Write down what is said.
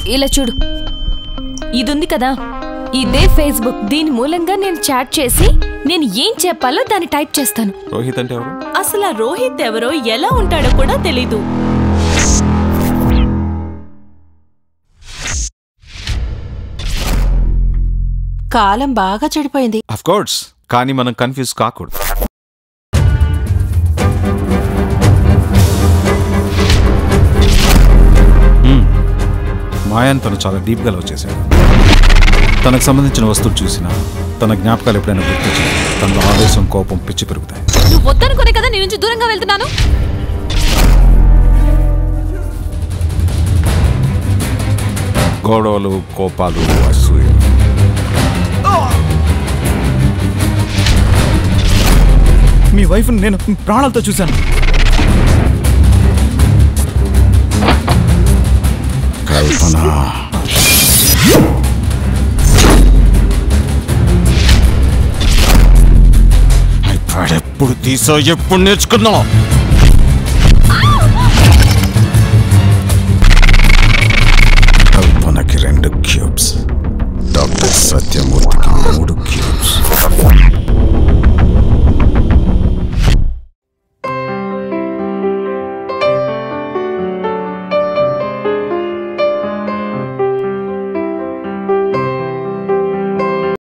ఇలా చూడు ఇది ఉంది కదా ఇదే ఫేస్బుక్ దీని మూలంగా నేను చాట్ చేసి నేను ఏం చెప్పాలో దాన్ని టైప్ చేస్తాను రోహిత్ అంటే ఎవరు అసలు ఆ రోహిత్ ఎవరో ఎలా ఉంటాడో కూడా తెలీదు కాలం బాగా చెడిపోయింది అఫ్ కోర్స్ కానీ మనం కన్ఫ్యూజ్ కాకూడదు హ్మ్. మాయాన్ తను చాలా డీప్గా లవ్ చేశాడు తనకు సంబంధించిన వస్తువులు చూసినా తన జ్ఞాపకాలు ఎప్పుడైనా గుర్తొచ్చినా తనలో ఆవేశం కోపం పిచ్చి పెరుగుతాయి నువ్వు వద్దనుకునే కదా నీ నుంచి దూరంగా వెళ్తున్నాను గొడవలు కోపాలు అసూయ మీ వైఫ్ నేను ప్రాణాలతో చూశాను కల్పన ఎప్పుడు తీసో ఎప్పుడు నేర్చుకున్నావు